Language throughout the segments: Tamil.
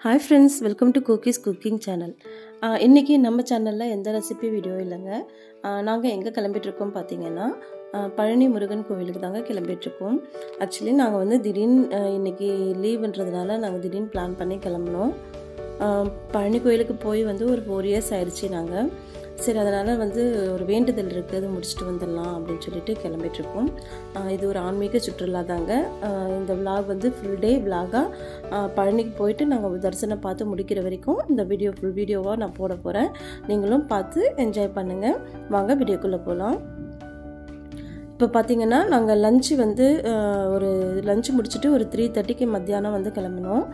hi friends welcome to cookies cooking channel இன்றைக்கி நம்ம சேனலில் எந்த ரெசிபி வீடியோ இல்லைங்க நாங்கள் எங்கே கிளம்பிட்டுருக்கோம் பார்த்தீங்கன்னா ஆஹ் பழனி முருகன் கோவிலுக்கு தாங்க கிளம்பிட்டுருக்கோம் ஆக்சுவலி நாங்கள் வந்து திடீர்னு ஆஹ் இன்னைக்கு லீவுன்றதுனால நாங்கள் திடீர்னு பிளான் பண்ணி கிளம்பினோம் ஆஹ் பழனி கோயிலுக்கு போய் வந்து ஒரு ஃபோர் இயர்ஸ் ஆயிடுச்சு நாங்கள் சரி அதனால் வந்து ஒரு வேண்டுதல் இருக்குது அது முடிச்சுட்டு வந்துடலாம் அப்படின்னு சொல்லிட்டு கிளம்பிட்டுருக்கோம் ஆஹ் இது ஒரு ஆன்மீக சுற்றுலா தாங்க ஆஹ் இந்த விலாக் வந்து ஃபுல் டே விலாகாக பழனிக்கு போயிட்டு நாங்கள் தரிசனம் பார்த்து முடிக்கிற வரைக்கும் இந்த வீடியோ ஃபுல் வீடியோவாக நான் போட போகிறேன் நீங்களும் பார்த்து என்ஜாய் பண்ணுங்கள் வாங்க வீடியோக்குள்ளே போகலாம் இப்போ பார்த்தீங்கன்னா நாங்கள் லஞ்சு வந்து ஆஹ் ஒரு லஞ்சு முடிச்சுட்டு ஒரு த்ரீ தேர்ட்டிக்கு மத்தியானம் வந்து கிளம்பினோம்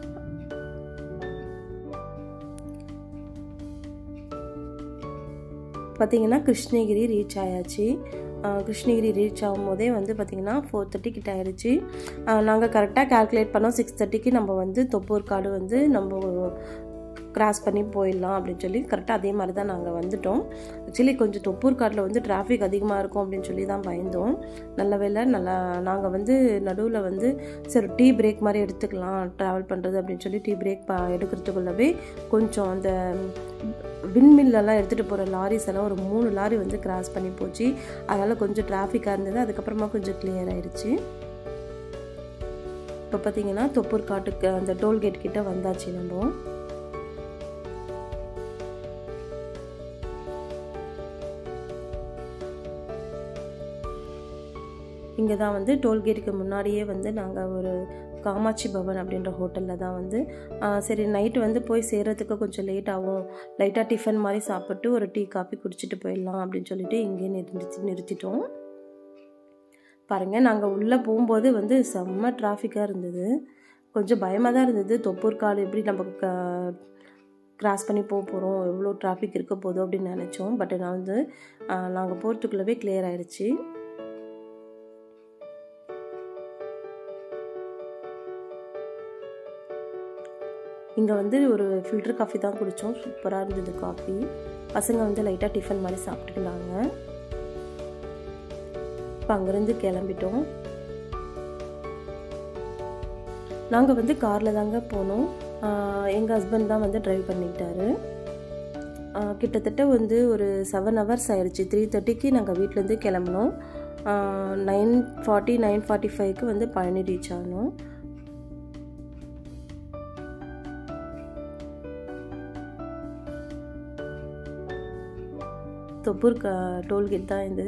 பார்த்தீங்கன்னா கிருஷ்ணகிரி ரீச் ஆயாச்சு கிருஷ்ணகிரி ரீச் ஆகும்போதே வந்து பார்த்திங்கன்னா ஃபோர் தேர்ட்டி கிட்ட ஆயிடுச்சு நாங்கள் கரெக்டாக கால்குலேட் பண்ணோம் சிக்ஸ் தேர்ட்டிக்கு நம்ம வந்து தொப்பூர் காடு வந்து நம்ம கிராஸ் பண்ணி போயிடலாம் அப்படின்னு சொல்லி கரெக்டாக அதே மாதிரி தான் நாங்கள் வந்துட்டோம் ஆக்சுவலி கொஞ்சம் தொப்பூர் காட்டில் வந்து டிராஃபிக் அதிகமாக இருக்கும் அப்படின்னு சொல்லி தான் பயந்தோம் நல்ல வேலை நல்லா நாங்கள் வந்து நடுவில் வந்து சரி டீ பிரேக் மாதிரி எடுத்துக்கலாம் ட்ராவல் பண்ணுறது அப்படின்னு சொல்லி டீ பிரேக் ப எடுக்கிறதுக்குள்ளவே கொஞ்சம் அந்த விண்மில்லெல்லாம் எடுத்துகிட்டு போகிற லாரிஸ் எல்லாம் ஒரு மூணு லாரி வந்து கிராஸ் பண்ணி போச்சு அதனால் கொஞ்சம் டிராஃபிக்காக இருந்தது அதுக்கப்புறமா கொஞ்சம் கிளியர் ஆயிடுச்சு இப்போ பார்த்தீங்கன்னா தொப்பூர் காட்டுக்கு அந்த டோல்கேட் கிட்ட வந்தாச்சு நம்ம இங்கே தான் வந்து டோல்கேட்டுக்கு முன்னாடியே வந்து நாங்கள் ஒரு காமாட்சி பவன் அப்படின்ற ஹோட்டலில் தான் வந்து சரி நைட்டு வந்து போய் சேர்கிறதுக்கு கொஞ்சம் லேட் ஆகும் லைட்டாக டிஃபன் மாதிரி சாப்பிட்டு ஒரு டீ காஃபி குடிச்சிட்டு போயிடலாம் அப்படின்னு சொல்லிட்டு இங்கேயே நிறுத்தி நிறுத்திட்டோம் பாருங்கள் நாங்கள் உள்ளே போகும்போது வந்து செம்ம டிராஃபிக்காக இருந்தது கொஞ்சம் பயமாக தான் இருந்தது தொப்பூர் காடு எப்படி நம்ம கிராஸ் பண்ணி போக போகிறோம் எவ்வளோ டிராஃபிக் இருக்க போதும் அப்படின்னு நினச்சோம் பட் நான் வந்து நாங்கள் போகிறதுக்குள்ளவே கிளியர் ஆயிடுச்சு இங்கே வந்து ஒரு ஃபில்டர் காஃபி தான் குடித்தோம் சூப்பராக இருந்தது காஃபி பசங்க வந்து லைட்டாக டிஃபன் மாதிரி சாப்பிட்டுருந்தாங்க இப்போ அங்கேருந்து கிளம்பிட்டோம் நாங்கள் வந்து காரில் தாங்க போனோம் எங்கள் ஹஸ்பண்ட் தான் வந்து ட்ரைவ் பண்ணிக்கிட்டாரு கிட்டத்தட்ட வந்து ஒரு செவன் ஹவர்ஸ் ஆயிடுச்சு த்ரீ தேர்ட்டிக்கு நாங்கள் வீட்டிலேருந்து கிளம்பினோம் நைன் ஃபார்ட்டி நைன் ஃபார்ட்டி ஃபைவ்க்கு வந்து பழனி ரீச் ஆனோம் தொப்பூர் டோல்கேட் தான் இது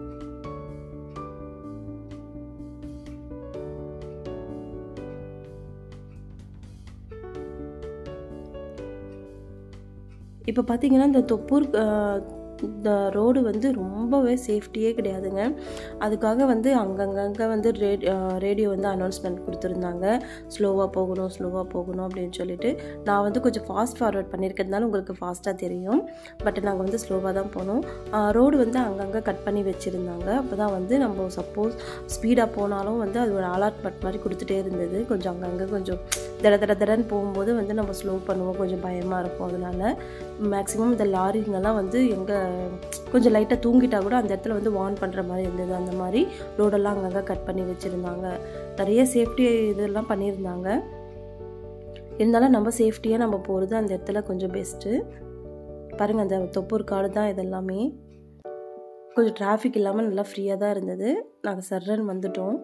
இப்போ பார்த்தீங்கன்னா இந்த தொப்பூர் இந்த ரோடு வந்து ரொம்பவே சேஃப்டியே கிடையாதுங்க அதுக்காக வந்து அங்கங்கங்கே வந்து ரேடியோ வந்து அனௌன்ஸ்மெண்ட் கொடுத்துருந்தாங்க ஸ்லோவாக போகணும் ஸ்லோவாக போகணும் அப்படின்னு சொல்லிட்டு நான் வந்து கொஞ்சம் ஃபாஸ்ட் ஃபார்வர்ட் பண்ணியிருக்கிறதுனால உங்களுக்கு ஃபாஸ்ட்டாக தெரியும் பட் நாங்கள் வந்து ஸ்லோவாக தான் போனோம் ரோடு வந்து அங்கங்கே கட் பண்ணி வச்சுருந்தாங்க அப்போ தான் வந்து நம்ம சப்போஸ் ஸ்பீடாக போனாலும் வந்து அது ஒரு அலாட்மெண்ட் மாதிரி கொடுத்துட்டே இருந்தது கொஞ்சம் அங்கங்கே கொஞ்சம் தட தட தடன்னு போகும்போது வந்து நம்ம ஸ்லோ பண்ணுவோம் கொஞ்சம் பயமாக இருக்கும் அதனால் மேக்ஸிமம் இந்த லாரிங்கெல்லாம் வந்து எங்கே கொஞ்சம் லைட்டாக தூங்கிட்டா கூட அந்த இடத்துல வந்து வார்ன் பண்ணுற மாதிரி இருந்தது அந்த மாதிரி ரோடெல்லாம் அங்கங்கே கட் பண்ணி வச்சுருந்தாங்க நிறைய சேஃப்டி இதெல்லாம் பண்ணியிருந்தாங்க இருந்தாலும் நம்ம சேஃப்டியாக நம்ம போகிறது அந்த இடத்துல கொஞ்சம் பெஸ்ட்டு பாருங்கள் அந்த தொப்பூர் காடு தான் இதெல்லாமே கொஞ்சம் டிராஃபிக் இல்லாமல் நல்லா ஃப்ரீயாக தான் இருந்தது நாங்கள் சர்றன் வந்துட்டோம்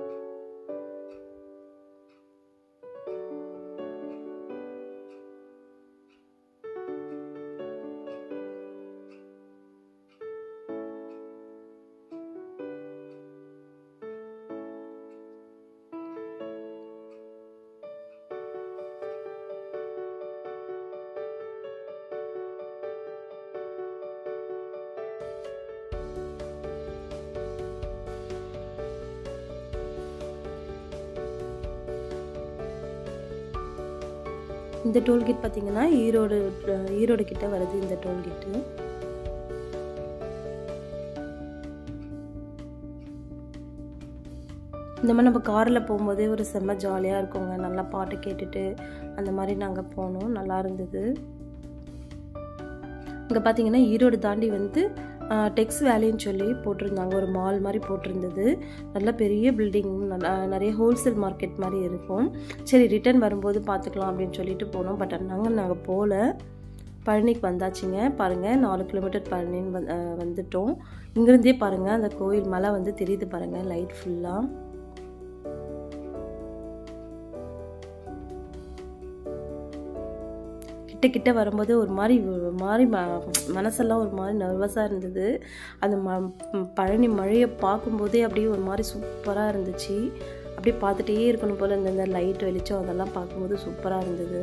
இந்த டோல்கேட் பார்த்தீங்கன்னா ஈரோடு ஈரோடு கிட்ட வருது இந்த டோல்கேட்டு இந்த மாதிரி நம்ம காரில் போகும்போதே ஒரு செம்ம ஜாலியாக இருக்குங்க நல்லா பாட்டு கேட்டுட்டு அந்த மாதிரி நாங்கள் போனோம் நல்லா இருந்தது இங்கே பார்த்தீங்கன்னா ஈரோடு தாண்டி வந்து டெக்ஸ் வேலின்னு சொல்லி போட்டிருந்தாங்க ஒரு மால் மாதிரி போட்டிருந்தது நல்ல பெரிய பில்டிங் நிறைய ஹோல்சேல் மார்க்கெட் மாதிரி இருக்கும் சரி ரிட்டர்ன் வரும்போது பார்த்துக்கலாம் அப்படின்னு சொல்லிட்டு போனோம் பட் நாங்கள் நாங்கள் போகல பழனிக்கு வந்தாச்சுங்க பாருங்கள் நாலு கிலோமீட்டர் பழனின்னு வந்து அஹ் வந்துட்டோம் இங்கேருந்தே பாருங்கள் அந்த கோயில் மலை வந்து தெரியுது பாருங்கள் லைட் ஃபுல்லாக கிட்ட கிட்ட வரும்போது ஒரு மாதிரி ஒரு மாதிரி ம மனசெல்லாம் ஒரு மாதிரி நர்வஸாக இருந்தது அந்த ம ம், பழனி மழையை பார்க்கும்போதே அப்படியே ஒரு மாதிரி சூப்பராக இருந்துச்சு அப்படியே பார்த்துட்டே இருக்கணும் போல் இந்த இந்த லைட் வெளிச்சம் அதெல்லாம் பார்க்கும்போது சூப்பராக இருந்தது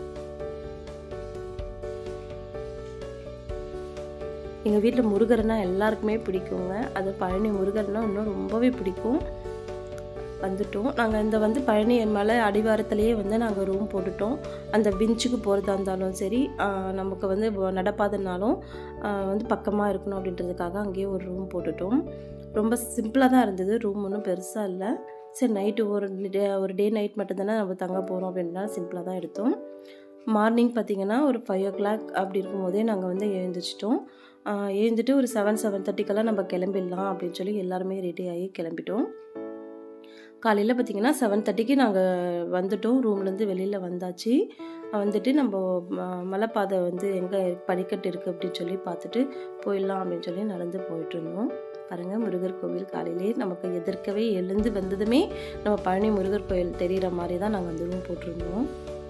எங்கள் வீட்டில் முருகர்னா எல்லாருக்குமே பிடிக்குங்க அது பழனி முருகர்னா இன்னும் ரொம்பவே பிடிக்கும் வந்துட்டோம் நாங்கள் இந்த வந்து பழனி மலை அடிவாரத்திலேயே வந்து நாங்கள் ரூம் போட்டுட்டோம் அந்த பிஞ்சுக்கு போகிறதா இருந்தாலும் சரி ஆஹ் நமக்கு வந்து வ- நடப்பாதனாலும் ஆஹ் வந்து பக்கமாக இருக்கணும் அப்படின்றதுக்காக அங்கேயே ஒரு ரூம் போட்டுட்டோம் ரொம்ப சிம்பிளாக தான் இருந்தது ரூம் ஒன்றும் பெருசாக இல்லை சரி நைட்டு ஒரு டே ஒரு டே நைட் மட்டும்தானே நம்ம தங்க போகிறோம் அப்படின்னா சிம்பிளாக தான் எடுத்தோம் மார்னிங் பார்த்தீங்கன்னா ஒரு ஃபைவ் ஓ கிளாக் அப்படி இருக்கும்போதே நாங்கள் வந்து எழுந்திரிச்சிட்டோம் ஆஹ் எழுந்துட்டு ஒரு செவன் செவன் தேர்ட்டிக்கெல்லாம் நம்ம கிளம்பிடலாம் அப்படின்னு சொல்லி எல்லாருமே ரெடி ஆகி கிளம்பிட்டோம் காலையில் பார்த்தீங்கன்னா செவன் தேர்ட்டிக்கு நாங்கள் வந்துட்டோம் ரூம்லேருந்து வெளியில் வந்தாச்சு வந்துட்டு நம்ம ம- மலைப்பாதை வந்து எங்கே படிக்கட்டு இருக்குது அப்படின்னு சொல்லி பார்த்துட்டு போயிடலாம் அப்படின்னு சொல்லி நடந்து போயிட்டு இருந்தோம் பாருங்கள் முருகர் கோவில் காலையிலே நமக்கு எதிர்க்கவே எழுந்து வந்ததுமே நம்ம பழனி முருகர் கோயில் தெரிகிற மாதிரி தான் நாங்கள் அந்த ரூம் போட்டிருந்தோம்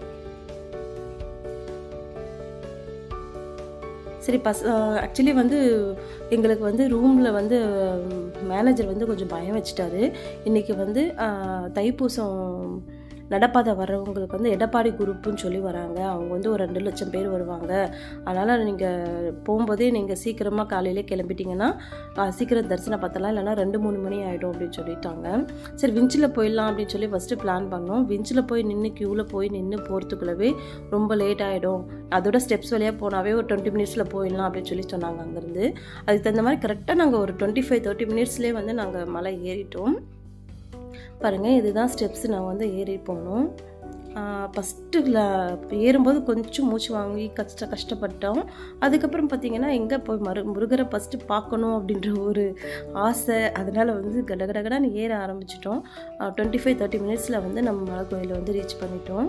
சரி பஸ் ஆக்சுவலி வந்து எங்களுக்கு வந்து ரூமில் வந்து மேனேஜர் வந்து கொஞ்சம் பயம் வச்சுட்டாரு இன்றைக்கி வந்து ஆஹ், தைப்பூசம் நடப்பாதை வர்றவங்களுக்கு வந்து எடப்பாடி குரூப்புன்னு சொல்லி வராங்க அவங்க வந்து ஒரு ரெண்டு லட்சம் பேர் வருவாங்க அதனால் நீங்கள் போகும்போதே நீங்கள் சீக்கிரமாக காலையிலே கிளம்பிட்டீங்கன்னா ஆஹ், சீக்கிரம் தரிசனம் பார்த்தலாம் இல்லைன்னா ரெண்டு மூணு மணி ஆகிடும் அப்படின்னு சொல்லிட்டாங்க சரி விஞ்சில் போயிடலாம் அப்படின்னு சொல்லி ஃபஸ்ட்டு பிளான் பண்ணோம் விஞ்சில் போய் நின்று க்யூவில் போய் நின்று போகிறதுக்குள்ளவே ரொம்ப லேட் ஆகிடும் அதோட ஸ்டெப்ஸ் வழியாக போனாவே ஒரு டுவெண்ட்டி மினிட்ஸில் போயிடலாம் அப்படின்னு சொல்லி சொன்னாங்க அங்கேருந்து அதுக்கு தகுந்த மாதிரி கரெக்டாக நாங்கள் ஒரு டுவெண்ட்டி ஃபைவ் தேர்ட்டி மினிட்ஸ்லேயே வந்து நாங்கள் மலை ஏறிட்டோம் பாருங்கள் இதுதான் ஸ்டெப்ஸ் நான் வந்து ஏறி போனோம் ஃபஸ்ட்டில் ஏறும்போது கொஞ்சம் மூச்சு வாங்கி கஷ்ட கஷ்டப்பட்டோம் அதுக்கப்புறம் பார்த்தீங்கன்னா எங்கே போய் மரு முருகரை ஃபஸ்ட்டு பார்க்கணும் அப்படின்ற ஒரு ஆசை அதனால் வந்து கடகடகடான்னு ஏற ஆரம்பிச்சிட்டோம் டுவெண்ட்டி ஃபைவ் தேர்ட்டி மினிட்ஸில் வந்து நம்ம மலை கோயிலை வந்து ரீச் பண்ணிட்டோம்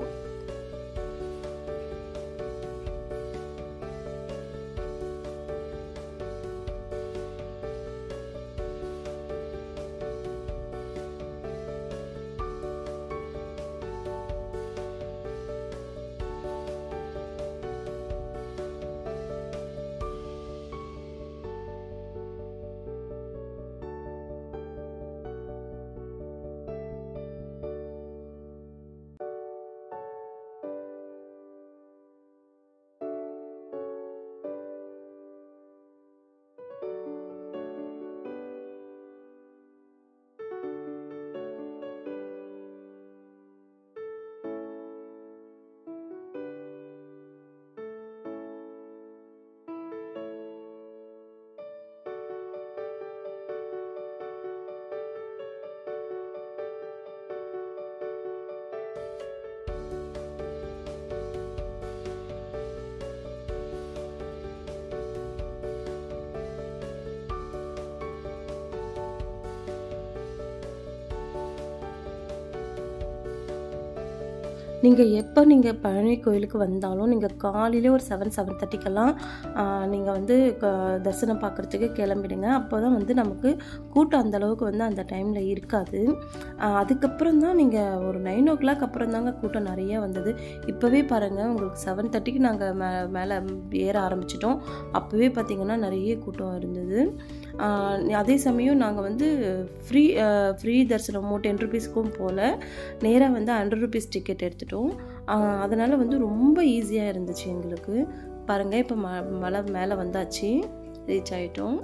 நீங்கள் எப்போ நீங்கள் பழனி கோயிலுக்கு வந்தாலும் நீங்கள் காலையிலே ஒரு செவன் செவன் தேர்ட்டிக்கெல்லாம் நீங்கள் வந்து க- தரிசனம் பார்க்குறதுக்கு கிளம்பிடுங்க அப்போ தான் வந்து நமக்கு கூட்டம் அந்த அளவுக்கு வந்து அந்த டைமில் இருக்காது ஆஹ் அதுக்கப்புறம் தான் நீங்கள் ஒரு நைன் ஓ கிளாக் அப்புறம் தாங்க கூட்டம் நிறைய வந்தது இப்போவே பாருங்கள் உங்களுக்கு செவன் தேர்ட்டிக்கு நாங்கள் மே மேலே ஏற ஆரம்பிச்சிட்டோம் அப்போவே பார்த்தீங்கன்னா நிறைய கூட்டம் இருந்தது ஆஹ் அதே சமயம் நாங்கள் வந்து ஃப்ரீ ஃப்ரீ தரிசனமோ டென் ருபீஸ்க்கும் போல் நேராக வந்து ஹண்ட்ரட் ருபீஸ் டிக்கெட் எடுத்துட்டோம் அதனால் வந்து ரொம்ப ஈஸியாக இருந்துச்சு எங்களுக்கு பாருங்கள் இப்போ ம மலை மேலே வந்தாச்சு ரீச் ஆகிட்டோம்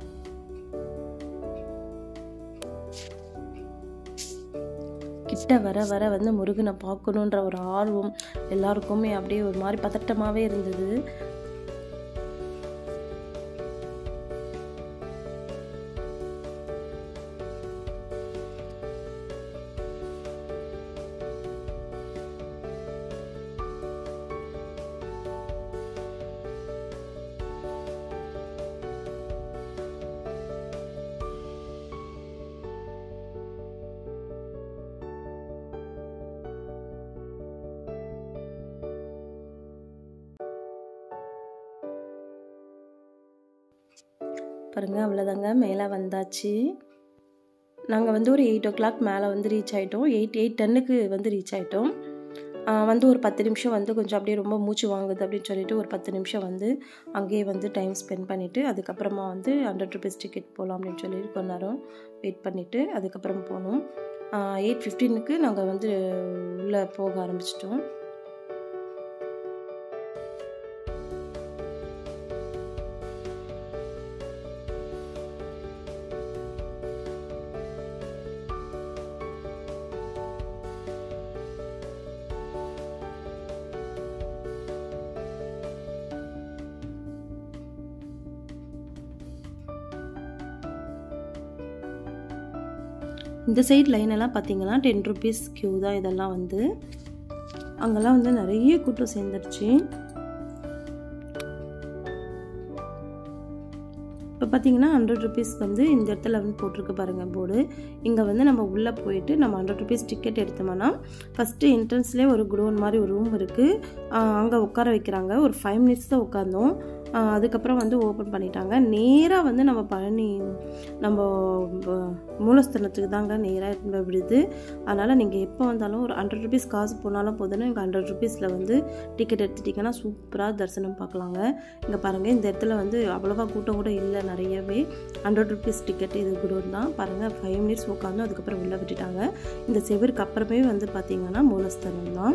கிட்ட வர வர வந்து முருகனை பார்க்கணுன்ற ஒரு ஆர்வம் எல்லாருக்குமே அப்படியே ஒரு மாதிரி பதட்டமாகவே இருந்தது பாருங்கள் அவ்வளோதாங்க மேலே வந்தாச்சு நாங்கள் வந்து ஒரு எயிட் ஓ கிளாக் மேலே வந்து ரீச் ஆகிட்டோம் எயிட் எயிட் டென்னுக்கு வந்து ரீச் ஆகிட்டோம் வந்து ஒரு பத்து நிமிஷம் வந்து கொஞ்சம் அப்படியே ரொம்ப மூச்சு வாங்குது அப்படின்னு சொல்லிட்டு ஒரு பத்து நிமிஷம் வந்து அங்கேயே வந்து டைம் ஸ்பெண்ட் பண்ணிவிட்டு அதுக்கப்புறமா வந்து ஹண்ட்ரட் ருபீஸ் டிக்கெட் போகலாம் அப்படின்னு சொல்லிட்டு கொஞ்ச நேரம் வெயிட் பண்ணிவிட்டு அதுக்கப்புறம் போனோம் எயிட் ஃபிஃப்டீனுக்கு நாங்கள் வந்து உள்ளே போக ஆரம்பிச்சிட்டோம் இந்த சைட் லைனெல்லாம் பார்த்தீங்கன்னா டென் ருபீஸ் க்யூ தான் இதெல்லாம் வந்து அங்கெல்லாம் வந்து நிறைய கூட்டம் சேர்ந்துருச்சு இப்போ பார்த்தீங்கன்னா ஹண்ட்ரட் ருபீஸ் வந்து இந்த இடத்துல வந்து போட்டிருக்கு பாருங்கள் போர்டு இங்கே வந்து நம்ம உள்ளே போயிட்டு நம்ம ஹண்ட்ரட் ருபீஸ் டிக்கெட் எடுத்தோம்னா ஃபஸ்ட்டு என்ட்ரன்ஸ்லேயே ஒரு குடோன் மாதிரி ஒரு ரூம் இருக்குது அங்கே உட்கார வைக்கிறாங்க ஒரு ஃபைவ் மினிட்ஸ் தான் உட்காந்தோம் அதுக்கப்புறம் வந்து ஓப்பன் பண்ணிட்டாங்க நேராக வந்து நம்ம பழனி நம்ம மூலஸ்தலத்துக்கு தாங்க நேராக விடுது அதனால் நீங்கள் எப்போ வந்தாலும் ஒரு ஹண்ட்ரட் ருபீஸ் காசு போனாலும் போதுன்னு இங்கே ஹண்ட்ரட் ருபீஸில் வந்து டிக்கெட் எடுத்துட்டிங்கன்னா சூப்பராக தரிசனம் பார்க்கலாங்க இங்கே பாருங்கள் இந்த இடத்துல வந்து அவ்வளோவா கூட்டம் கூட இல்லை நிறையவே ஹண்ட்ரட் ருபீஸ் டிக்கெட் இது கூட தான் பாருங்கள் ஃபைவ் மினிட்ஸ் உட்காந்து அதுக்கப்புறம் உள்ளே விட்டுட்டாங்க இந்த செவருக்கு அப்புறமே வந்து பார்த்திங்கன்னா மூலஸ்தலம் தான்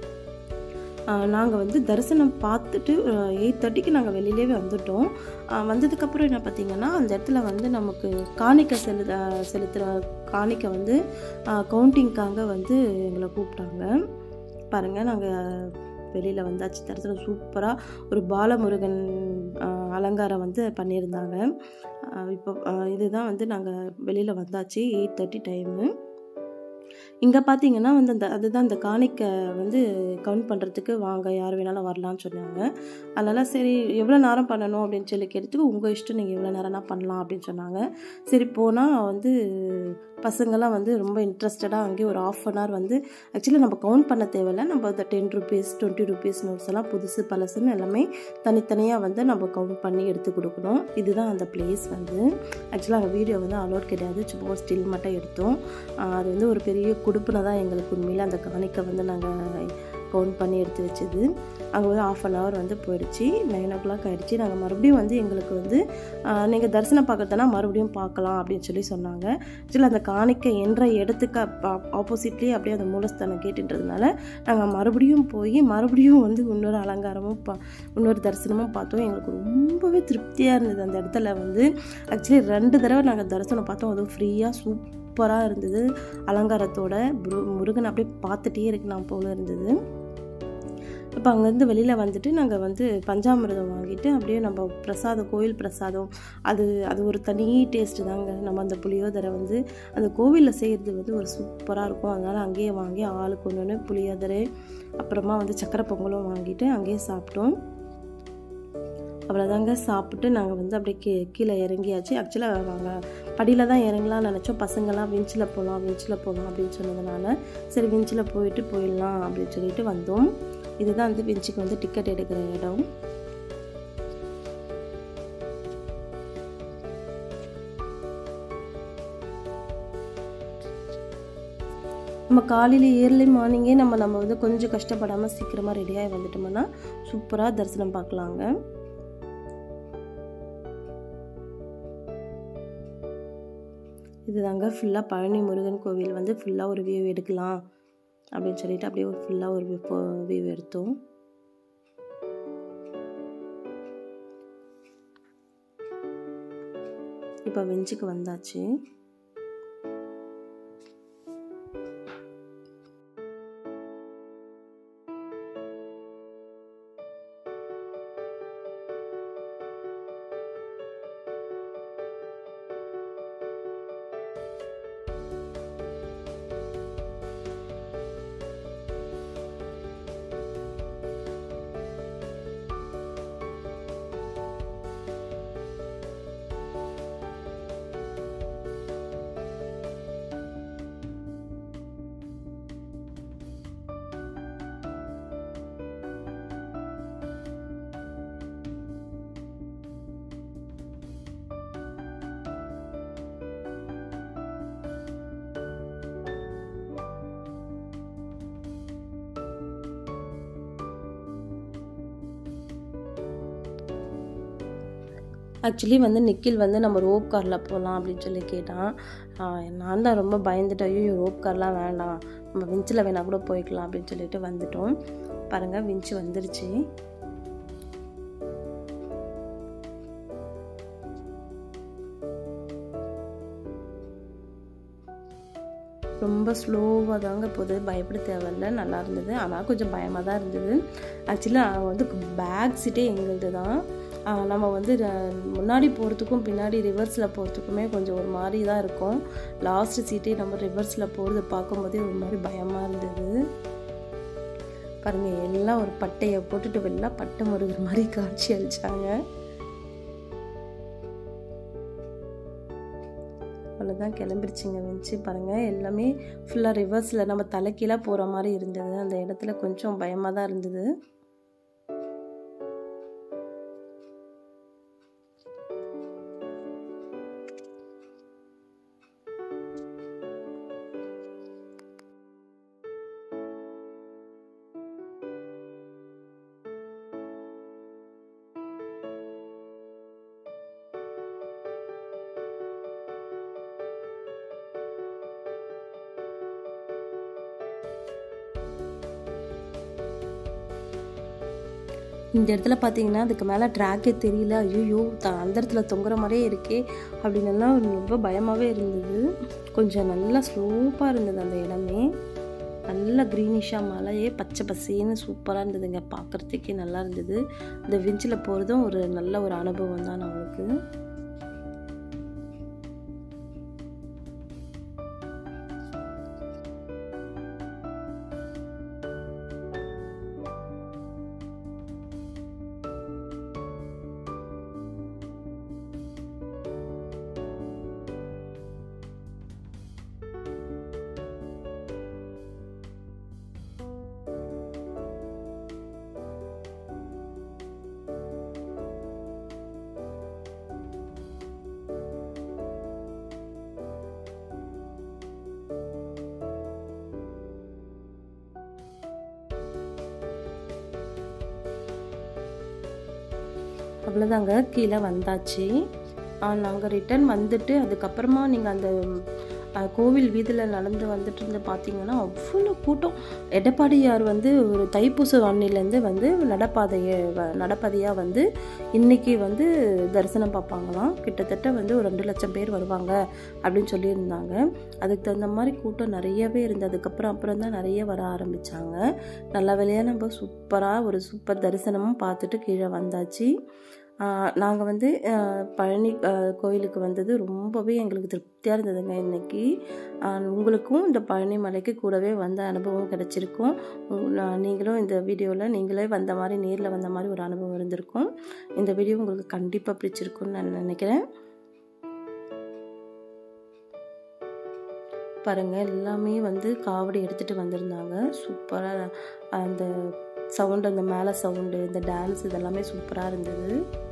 நாங்கள் வந்து தரிசனம் பார்த்துட்டு எயிட் தேர்ட்டிக்கு நாங்கள் வெளியிலே வந்துட்டோம் வந்ததுக்கப்புறம் என்ன பார்த்தீங்கன்னா அந்த இடத்துல வந்து நமக்கு காணிக்கை செலு செலுத்துகிற காணிக்கை வந்து கவுண்டிங்க்காக வந்து எங்களை கூப்பிட்டாங்க பாருங்கள் நாங்கள் வெளியில் வந்தாச்சு தரிசனம் சூப்பராக ஒரு பாலமுருகன் அலங்காரம் வந்து பண்ணியிருந்தாங்க இப்போ இதுதான் வந்து நாங்கள் வெளியில் வந்தாச்சு எயிட் தேர்ட்டி டைமு இங்கே பார்த்தீங்கன்னா வந்து அந்த அதுதான் அந்த காணிக்கை வந்து கவுண்ட் பண்ணுறதுக்கு வாங்க யார் வேணாலும் வரலான்னு சொன்னாங்க அதனால் சரி எவ்வளோ நேரம் பண்ணணும் அப்படின்னு சொல்லி கேட்டதுக்கு உங்கள் இஷ்டம் நீங்கள் எவ்வளோ நேரம்னா பண்ணலாம் அப்படின்னு சொன்னாங்க சரி போனால் வந்து பசங்கள்லாம் வந்து ரொம்ப இன்ட்ரெஸ்டடாக அங்கேயே ஒரு ஆஃப் அன் ஹவர் வந்து ஆக்சுவலி நம்ம கவுண்ட் பண்ண தேவையில்ல நம்ம அந்த ten rupees twenty rupees notes எல்லாம் புதுசு பழசுன்னு எல்லாமே தனித்தனியாக வந்து நம்ம கவுண்ட் பண்ணி எடுத்து கொடுக்கணும் இதுதான் அந்த பிளேஸ் வந்து ஆக்சுவலாக அங்கே வீடியோ வந்து அலோட் கிடையாது சும்மா ஸ்டில் மட்டும் எடுத்தோம் அது வந்து ஒரு பெரிய குடுப்பினை தான் எங்களுக்கு உண்மையில் அந்த காணிக்கை வந்து நாங்கள் கவுண்ட் பண்ணி எடுத்து வச்சது அங்கே வந்து ஆஃப் அன் ஹவர் வந்து போயிடுச்சு நைன் ஓ கிளாக் ஆகிடுச்சு நாங்கள் மறுபடியும் வந்து எங்களுக்கு வந்து நீங்கள் தரிசனம் பார்க்கறதுனா மறுபடியும் பார்க்கலாம் அப்படின்னு சொல்லி சொன்னாங்க ஆக்சுவலி அந்த காணிக்கை என்ற இடத்துக்கு ஆப்போசிட்லேயே அப்படியே அந்த மூலஸ்தானம் கேட்டுன்றதுனால நாங்கள் மறுபடியும் போய் மறுபடியும் வந்து இன்னொரு அலங்காரமும் பா இன்னொரு தரிசனமும் பார்த்தோம் எங்களுக்கு ரொம்பவே திருப்தியாக இருந்தது அந்த இடத்துல வந்து ஆக்சுவலி ரெண்டு தடவை நாங்கள் தரிசனம் பார்த்தோம் அதுவும் ஃப்ரீயாக சூப்பராக இருந்தது அலங்காரத்தோட முருகன் அப்படியே பார்த்துட்டே இருக்கலாம் போல இருந்தது இப்போ அங்கேருந்து வெளியில் வந்துட்டு நாங்கள் வந்து பஞ்சாமிரதம் வாங்கிட்டு அப்படியே நம்ம பிரசாதம் கோவில் பிரசாதம் அது அது ஒரு தனி டேஸ்ட்டு தாங்க நம்ம அந்த புளியோதரை வந்து அந்த கோவிலில் செய்கிறது வந்து ஒரு சூப்பராக இருக்கும் அதனால் அங்கேயே வாங்கி ஆளுக்கு ஒன்று ஒன்று புளியோதரை அப்புறமா வந்து சக்கரை பொங்கலும் வாங்கிட்டு அங்கேயே சாப்பிட்டோம் அவ்வளோதாங்க சாப்பிட்டு நாங்கள் வந்து அப்படியே கீ கீழே இறங்கியாச்சு ஆக்சுவலாக நாங்கள் படியில் தான் இறங்கலாம்னு நினச்சோம் பசங்கள்லாம் விஞ்சில் போகலாம் விஞ்சில் போகலாம் அப்படின்னு சொன்னதுனால சரி விஞ்சில் போயிட்டு போயிடலாம் அப்படின்னு சொல்லிட்டு வந்தோம் இதுதான் வந்து விஞ்சுக்கு வந்து டிக்கெட் எடுக்கிற இடம் நம்ம காலையில் ஏர்லி மார்னிங்கே நம்ம நம்ம வந்து கொஞ்சம் கஷ்டப்படாமல் சீக்கிரமாக ரெடியாகி வந்துட்டோம்னா சூப்பராக தரிசனம் பார்க்கலாங்க இதுதாங்க ஃபுல்லாக பழனி முருகன் கோவில் வந்து ஃபுல்லாக ஒரு வியூ எடுக்கலாம் அப்படின்னு சொல்லிட்டு அப்படியே ஒரு ஃபுல்லாக ஒரு வியூ எடுத்தோம் இப்போ வெஞ்சுக்கு வந்தாச்சு ஆக்சுவலி வந்து நிக்கில் வந்து நம்ம ரோப் காரில் போகலாம் அப்படின்னு சொல்லி கேட்டான் ஆஹ் நான் தான் ரொம்ப பயந்துட்டேன் ஐயோ ரோப் கார்லாம் வேண்டாம் நம்ம விஞ்சில் வேணால் கூட போய்க்கலாம் அப்படின்னு சொல்லிட்டு வந்துட்டோம் பாருங்கள் விஞ்சு வந்துருச்சு ரொம்ப ஸ்லோவாக தாங்க போகுது பயப்பட தேவையில்ல நல்லா இருந்தது ஆனால் கொஞ்சம் பயமாக தான் இருந்தது ஆக்சுவலி நாங்கள் வந்து பேக் சீட்டே எங்களுது தான் ஆஹ் நம்ம வந்து ர- முன்னாடி போகிறதுக்கும் பின்னாடி ரிவர்ஸில் போகிறதுக்குமே கொஞ்சம் ஒரு மாதிரி தான் இருக்கும் லாஸ்ட் சீட்டே நம்ம ரிவர்ஸில் போகிறத பார்க்கும்போதே ஒரு மாதிரி பயமாக இருந்தது பாருங்க எல்லாம் ஒரு பட்டையை போட்டுட்டு வெளில பட்டை முருகிற மாதிரி காட்சி அளிச்சாங்க அவ்வளோதான் கிளம்பிருச்சுங்க வந்துச்சு பாருங்கள் எல்லாமே ஃபுல்லாக ரிவர்ஸில் நம்ம தலைக்கீழாக போகிற மாதிரி இருந்தது அந்த இடத்துல கொஞ்சம் பயமாக தான் இருந்தது இந்த இடத்துல பார்த்தீங்கன்னா அதுக்கு மேலே ட்ராக்கே தெரியல ஐயோ த அந்த இடத்துல தொங்குற மாதிரியே இருக்கே அப்படின்னு எல்லாம் ரொம்ப பயமாகவே இருந்தது கொஞ்சம் நல்லா ஸ்லோப்பாக இருந்தது அந்த இடமே நல்ல க்ரீனிஷாக மலையே பச்சை பசேன்னு சூப்பராக இருந்ததுங்க பார்க்குறதுக்கே நல்லா இருந்தது இந்த விஞ்சில் போகிறதும் ஒரு நல்ல ஒரு அனுபவம் தான் நம்மளுக்கு அவ்வளோதாங்க கீழே வந்தாச்சு நாங்கள் ரிட்டர்ன் வந்துட்டு அதுக்கப்புறமா நீங்கள் அந்த அஹ், கோவில் வீதியில் நடந்து வந்துட்டு இருந்து பார்த்தீங்கன்னா அவ்வளோ கூட்டம் எடப்பாடியார் வந்து ஒரு தைப்பூச அன்னிலேருந்து வந்து நடப்பாதையை வ- நடப்பாதையாக வந்து இன்னைக்கு வந்து தரிசனம் பார்ப்பாங்களாம் கிட்டத்தட்ட வந்து ஒரு ரெண்டு லட்சம் பேர் வருவாங்க அப்படின்னு சொல்லியிருந்தாங்க அதுக்கு தகுந்த மாதிரி கூட்டம் நிறையவே இருந்தது அதுக்கப்புறம் அப்புறம் தான் நிறைய வர ஆரம்பித்தாங்க நல்ல வேலையாக நம்ம சூப்பராக ஒரு சூப்பர் தரிசனமும் பார்த்துட்டு கீழே வந்தாச்சு நாங்கள் வந்து ஆஹ், பழனி ஆஹ், கோயிலுக்கு வந்தது ரொம்பவே எங்களுக்கு திருப்தியாக இருந்ததுங்க இன்னைக்கு ஆஹ், உங்களுக்கும் இந்த பழனி மலைக்கு கூடவே வந்த அனுபவம் கிடைச்சிருக்கும் உங்க- நான் நீங்களும் இந்த வீடியோவில் நீங்களே வந்த மாதிரி நேரில் வந்த மாதிரி ஒரு அனுபவம் இருந்திருக்கும் இந்த வீடியோ உங்களுக்கு கண்டிப்பாக பிடிச்சிருக்கும்னு நான் நினைக்கிறேன் பாருங்க எல்லாமே வந்து காவடி எடுத்துகிட்டு வந்திருந்தாங்க சூப்பராக அந்த சவுண்டு அந்த மேலே சவுண்டு இந்த டான்ஸ் இதெல்லாமே சூப்பராக இருந்தது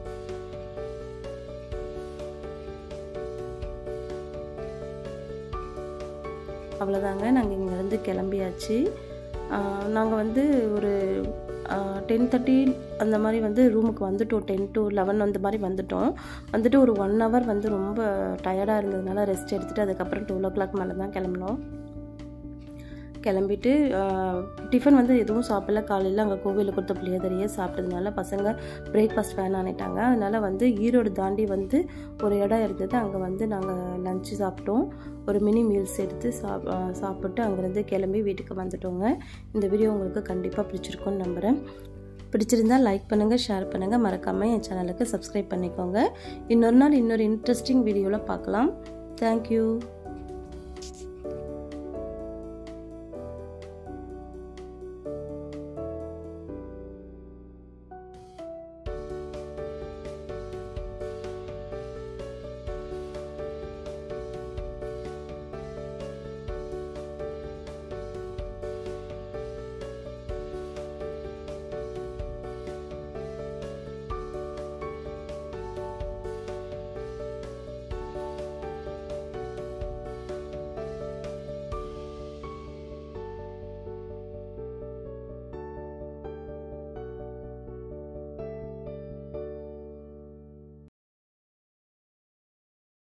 அவ்வளோதாங்க நாங்கள் இங்கேருந்து கிளம்பியாச்சு நாங்கள் வந்து ஒரு டென் தேர்ட்டி அந்த மாதிரி வந்து ரூமுக்கு வந்துட்டோம் டென் டு லெவன் அந்த மாதிரி வந்துட்டோம் வந்துட்டு ஒரு ஒன் ஹவர் வந்து ரொம்ப டயர்டாக இருந்ததுனால ரெஸ்ட் எடுத்துகிட்டு அதுக்கப்புறம் டுவெல் ஓ கிளாக் மேலே தான் கிளம்பினோம் கிளம்பிட்டு டிஃபன் வந்து எதுவும் சாப்பிடல காலையில் அங்கே கோவிலில் கொடுத்த புளியோதரையே சாப்பிட்டதுனால பசங்க பிரேக்ஃபாஸ்ட் வேணான்னுட்டாங்க அதனால் வந்து ஈரோடு தாண்டி வந்து ஒரு இடம் இருந்தது அங்கே வந்து நாங்கள் லஞ்சு சாப்பிட்டோம் ஒரு மினி மீல்ஸ் எடுத்து சாப் அஹ் சாப்பிட்டு அங்கேருந்து கிளம்பி வீட்டுக்கு வந்துட்டோங்க இந்த வீடியோ உங்களுக்கு கண்டிப்பாக பிடிச்சிருக்கும்னு நம்புகிறேன் பிடிச்சிருந்தா லைக் பண்ணுங்கள் ஷேர் பண்ணுங்கள் மறக்காமல் என் சேனலுக்கு சப்ஸ்கிரைப் பண்ணிக்கோங்க இன்னொரு நாள் இன்னொரு இன்ட்ரெஸ்டிங் வீடியோவில் பார்க்கலாம் தேங்க்யூ